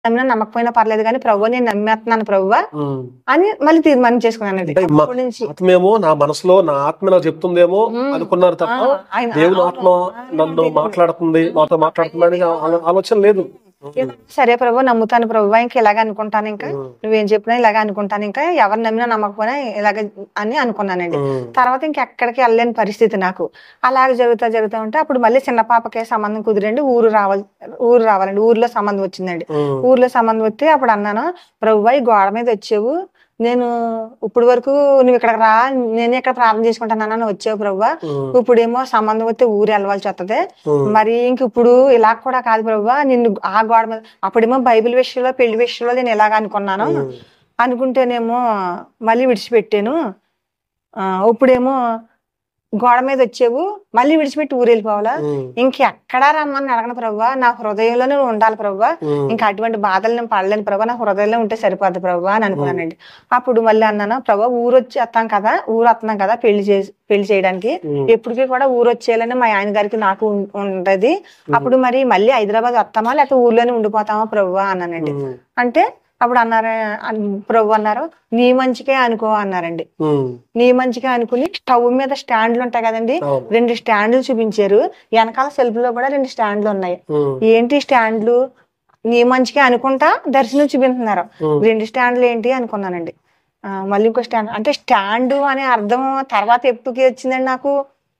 నమ్మినా నమ్మకపోయినా పర్లేదు కానీ ప్రభు నేను నమ్మేస్తున్నాను ప్రభు ఉమ్. అని మళ్ళీ తీర్మానం చేసుకున్నానండి అంటే మా- అప్పటి నుంచి ఆత్మేమో నా మనసులో నా ఆత్మ నాకు చెప్తుందేమో ఉమ్. అనుకున్నారు తప్ప ఆ, ఆయన- దేవుని అవును. ఆత్మ నన్ను మాట్లాడుతుంది నాతో మాట్లాడుతుంది అని ఆ- ఆలోచన లేదు సరే ప్రభు నమ్ముతాను ప్రభు ఇంకా ఇలాగ అనుకుంటాను ఇంకా ఉమ్. నువ్వేం చెప్పినా ఇలాగ అనుకుంటాను ఇంకా ఎవరు నమ్మినా నమ్మకపోయినా ఇలాగ అని అనుకున్నానండి ఉమ్. తర్వాత ఇంకెక్కడికి వెళ్ళలేని పరిస్థితి నాకు అలాగ జరుగుతా జరుగుతూ ఉంటే అప్పుడు మళ్ళీ చిన్న పాపకే సంబంధం కుదిరండి ఊరు రావాలి ఊరు రావాలండి ఊర్లో సంబంధం వచ్చిందండి ఉమ్. ఊర్లో సంబంధం వస్తే అప్పుడు అన్నాను ప్రభు ఈ గోడ మీద వచ్చావు నేను ఇప్పుడు వరకు నువ్వు ఇక్కడ రా నేను ఇక్కడ ప్రార్థన చేసుకుంటాను అన్న వచ్చావు ప్రభు ఉమ్. ఇప్పుడేమో సంబంధం వస్తే ఊరు వెళ్ళవలసి వస్తుంది ఉమ్. మరి ఇంక ఇప్పుడు ఇలా కూడా కాదు ప్రభు నిన్ను ఆ గోడ మీద అప్పుడేమో బైబిల్ విషయంలో పెళ్లి విషయంలో నేను ఇలాగ అనుకున్నాను ఉమ్. అనుకుంటేనేమో మళ్ళీ విడిచిపెట్టాను ఆ, ఇప్పుడేమో గోడ మీద వచ్చేవు మళ్ళీ విడిచిపెట్టి ఊరు వెళ్ళిపోవాలా ఉమ్. ఇంకెక్కడా రమ్మని అడగను ప్రభు నా హృదయంలోనే నువ్వు ఉండాలి ప్రభు ఉమ్. ఇంకా అటువంటి బాధలు నేను పడలేను ప్రభు నా హృదయంలో ఉంటే సరిపోద్ది ప్రభు అని అనుకున్నానండి అప్పుడు మళ్ళీ అన్నాను ప్రభు ఊరు వచ్చి వస్తాం కదా ఊరు వస్తున్నాం కదా పెళ్లి చేసి పెళ్లి చేయడానికి ఉమ్. ఎప్పటికీ కూడా ఊరు వచ్చేయాలని మా ఆయన గారికి నాకు ఉం- ఉంటది అప్పుడు మరి మళ్ళీ హైదరాబాద్ వస్తామా లేకపోతే ఊర్లోనే ఉండిపోతామా ప్రభు అన్నానండి ఉమ్. అంటే అప్పుడు అన్నారు అన్- ప్రభు అన్నారు నీ మంచికే అనుకో అన్నారండి ఉమ్. నీ మంచిగా అనుకుని స్టవ్ మీద స్టాండ్లు ఉంటాయి కదండి అవును. రెండు స్టాండ్లు చూపించారు వెనకాల సెల్ఫ్ లో కూడా రెండు స్టాండ్లు ఉన్నాయి ఉమ్. ఏంటి స్టాండ్లు నీ మంచిగా అనుకుంటా దర్శనం చూపిస్తున్నారు ఉమ్. రెండు స్టాండ్లు ఏంటి అనుకున్నానండి ఆ, మళ్ళీ ఇంకో స్టాండ్ అంటే స్టాండ్ అనే అర్థం తర్వాత ఎప్పుడుకి వచ్చిందండి నాకు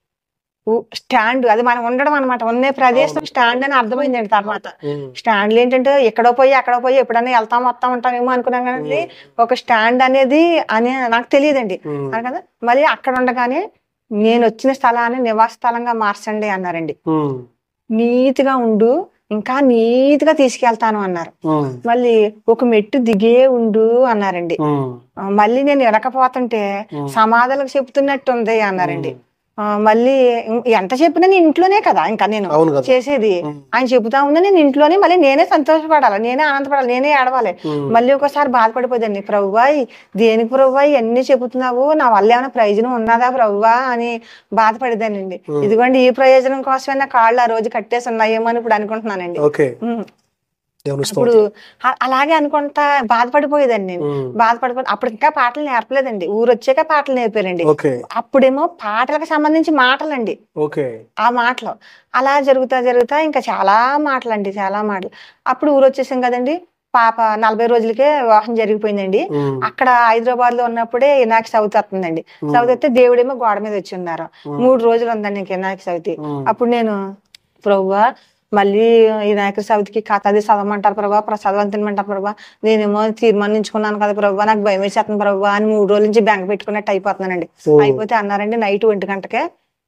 ఊ- స్టాండ్ అది మనం ఉండడం అనమాట ఉన్న ప్రదేశం స్టాండ్ అని అర్థమైందండి తర్వాత ఉమ్. స్టాండ్లు ఏంటంటే ఎక్కడో పోయి ఎక్కడో పోయి ఎప్పుడైనా వెళ్తాం వస్తాం ఉంటామేమో అనుకున్నాం కానీ ఒక స్టాండ్ అనేది అని నాకు తెలియదండి ఉమ్. అను కదా మళ్ళీ అక్కడ ఉండగానే నేను వచ్చిన స్థలాన్ని నివాస స్థలంగా మార్చండి అన్నారండి ఉమ్. నీతిగా ఉండు ఇంకా నీతిగా తీసుకెళ్తాను అన్నారు ఉమ్. మళ్ళీ ఒక మెట్టు దిగే ఉండు అన్నారండి ఉమ్. ఆ, మళ్ళీ నేను వెనకపోతుంటే సమాధాలకు చెప్తున్నట్టుంది అన్నారండి ఆ, మళ్ళీ ఇం- ఎంత చెప్పినా నేను ఇంట్లోనే కదా ఇంకా నేను అవును కదా చేసేది ఆయన చెబుతా ఉందా నేను ఇంట్లోనే మళ్ళీ నేనే సంతోషపడాలి నేనే ఆనందపడాలి నేనే ఏడవాలి ఉమ్. మళ్ళీ ఒకసారి బాధపడిపోదండి ప్రభువాయ్ దేనికి ప్రభువాయ్ అన్ని చెబుతున్నావు నా వల్ల ఏమైనా ప్రయోజనం ఉన్నదా ప్రభువా అని బాధపడేదానండి ఇదిగోండి ఈ ప్రయోజనం కోసమే నా కాళ్ళు ఆ రోజు కట్టేసి ఉన్నాయేమో అని ఇప్పుడు అనుకుంటున్నానండి ఓకే ఉమ్. దేవుని ఇప్పుడు స్తోత్రం అ- అలాగే అనుకుంటా బాధపడిపోయేదండి నేను ఉమ్. బాధపడిపో అప్పుడు ఇంకా పాటలు నేర్పలేదండి ఊరు వచ్చాక పాటలు నేర్పారండి ఓకే అప్పుడేమో పాటలకు సంబంధించి మాటలండి ఓకే ఆ మాటలు అలా జరుగుతా జరుగుతా ఇంకా చాలా మాటలు అండి చాలా మాటలు అప్పుడు ఊరు వచ్చేసాం కదండి పాప నలభై రోజులకే వివాహం జరిగిపోయిందండి ఉమ్. అక్కడ హైదరాబాద్ లో ఉన్నప్పుడే వినాయక చవితి వస్తుందండి చవితి వస్తే దేవుడేమో గోడ మీద వచ్చి ఉన్నారు మూడు రోజులు ఉందండి ఇంక వినాయక చవితి ఉమ్. అప్పుడు నేను ప్రభువా మళ్ళీ వినాయక చవితికి కథ అది చదవమంటారు ప్రభా ప్రసాదం తినమంటారు ప్రభా నేనేమో తీర్మానించుకున్నాను కదా ప్రభా నాకు భయం వేసేస్తుంది ప్రభా అని మూడు రోజుల నుంచి బ్యాంక్ పెట్టుకున్నట్టు అయిపోతున్నానండి ఉమ్. అయిపోతే అన్నారండి నైట్ ఒంటి గంటకే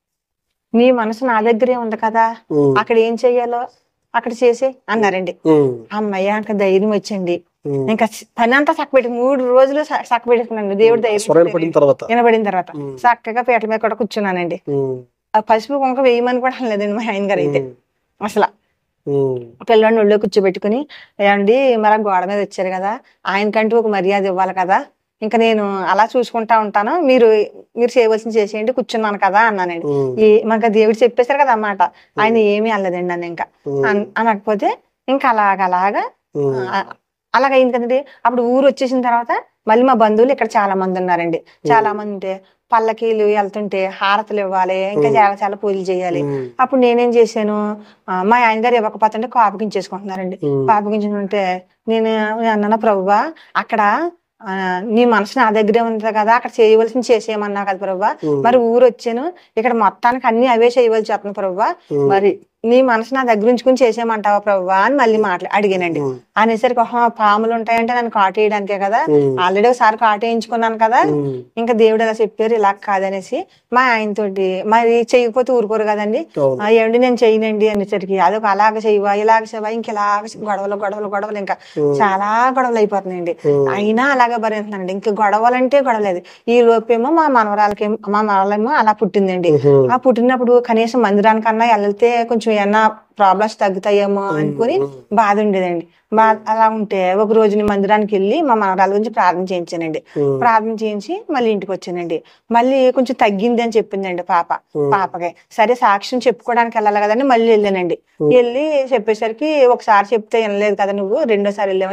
నీ మనసు నా దగ్గరే ఉంది కదా ఉమ్. అక్కడ ఏం చెయ్యాలో అక్కడ చేసే అన్నారండి ఉమ్. అమ్మయ్య ఇంకా ధైర్యం వచ్చింది ఉమ్. ఇంకా పని అంతా చక్కబెట్టి మూడు రోజులు చ- చక్కబెట్టుకున్నాను దేవుడి స్వరం ధైర్యం పడిన తర్వాత వినబడిన తర్వాత ఉమ్. చక్కగా పీటల మీద కూడా కూర్చున్నానండి ఉమ్. ఆ పసుపు కుంక వేయమని కూడా అనలేదండి మా ఆయన గారు అయితే ఉమ్. అసలు ఉమ్. పిల్లవాడిని ఒళ్ళో కూర్చోబెట్టుకుని ఏమండి మరి ఆ గోడ మీద వచ్చారు కదా ఆయనకంటూ ఒక మర్యాద ఇవ్వాలి కదా ఇంకా నేను అలా చూసుకుంటా ఉంటాను మీరు మీరు చేయవలసింది చేసేయండి కూర్చున్నాను కదా అన్నానండి ఉమ్. ఈ మనకు దేవుడు చెప్పేశారు కదా అన్నమాట ఆయన ఏమీ అనలేదండి నన్ను ఇంకా ఉమ్. అన్- అనకపోతే ఇంకా అలాగ అలాగా ఉమ్. ఆ- అలాగ అయింది కదండి అప్పుడు ఊరు వచ్చేసిన తర్వాత మళ్ళీ మా బంధువులు ఇక్కడ చాలా మంది ఉన్నారండి చాలా మంది ఉంటే పల్లకీలు వెళ్తుంటే హారతులు ఇవ్వాలి ఇంకా చాలా చాలా పూజలు చేయాలి ఉమ్. అప్పుడు నేనేం చేశాను ఆ, మా ఆయన గారు ఇవ్వకపోతుంటే కాపుకించేసుకుంటున్నారండి ఉమ్. కాపుకించుకుంటే నేను అన్నాను ప్రభువా అక్కడ ఆ, నీ మనసు నా దగ్గరే ఉంది కదా అక్కడ చేయవలసింది చేసేయమన్నావు కదా ప్రభువా ఉమ్. మరి ఊరు వచ్చాను ఇక్కడ మొత్తానికి అన్ని అవే చేయవలసి వస్తుంది ప్రభువా ఉమ్. మరి నీ మనసు నా దగ్గర ఉంచుకుని చేసేయమంటావా ప్రభువా అని మళ్ళీ మాట్లా అడిగానండి ఉమ్. అనేసరికి "ఆహా, పాములు ఉంటాయంటే నన్ను కాటేయడానికే కదా ఉమ్. ఆల్రెడీ ఒకసారి కాటేయించుకున్నాను కదా ఉమ్. ఇంకా దేవుడు అలా చెప్పారు ఇలా కాదనేసి మా ఆయనతోటి మరి చేయకపోతే ఊరుకోరు కదండి అవును. "ఆ, ఏమండి నేను చేయనండి అనేసరికి అదొక అలాగ చేయవా ఇలాగ చేయవా ఇంకెలాగ చెయ్యవా, గొడవలు గొడవలు గొడవలు ఇంకా చాలా గొడవలు అయిపోతున్నాయండి ఉమ్. అయినా అలాగే భరించానండి ఇంకా గొడవలంటే గొడవలేదు ఈ లోపేమో మా మనవరాలకి మా మనవరాలేమో అలా పుట్టిందండి ఉహు. ఆ పుట్టినప్పుడు కనీసం మందిరానికన్నా వెళ్తే కొంచెం ఏమన్నా ప్రాబ్లమ్స్ తగ్గుతాయేమో అనుకుని బాధ ఉండేదండి బాధ అలా ఉంటే ఒక రోజు నేను మందిరానికి వెళ్ళి మా మనవరాల గురించి ప్రార్థన చేయించానండి ఉమ్. ప్రార్థన చేయించి మళ్ళీ ఇంటికి వచ్చానండి మళ్ళీ కొంచెం తగ్గింది అని చెప్పిందండి పాప పాపకి సరే సాక్ష్యం చెప్పుకోవడానికి వెళ్ళాలి కదండి మళ్ళీ వెళ్ళానండి వెళ్ళి చెప్పేసరికి ఒకసారి చెప్తే వినలేదు కదా నువ్వు రెండోసారి వెళ్ళావు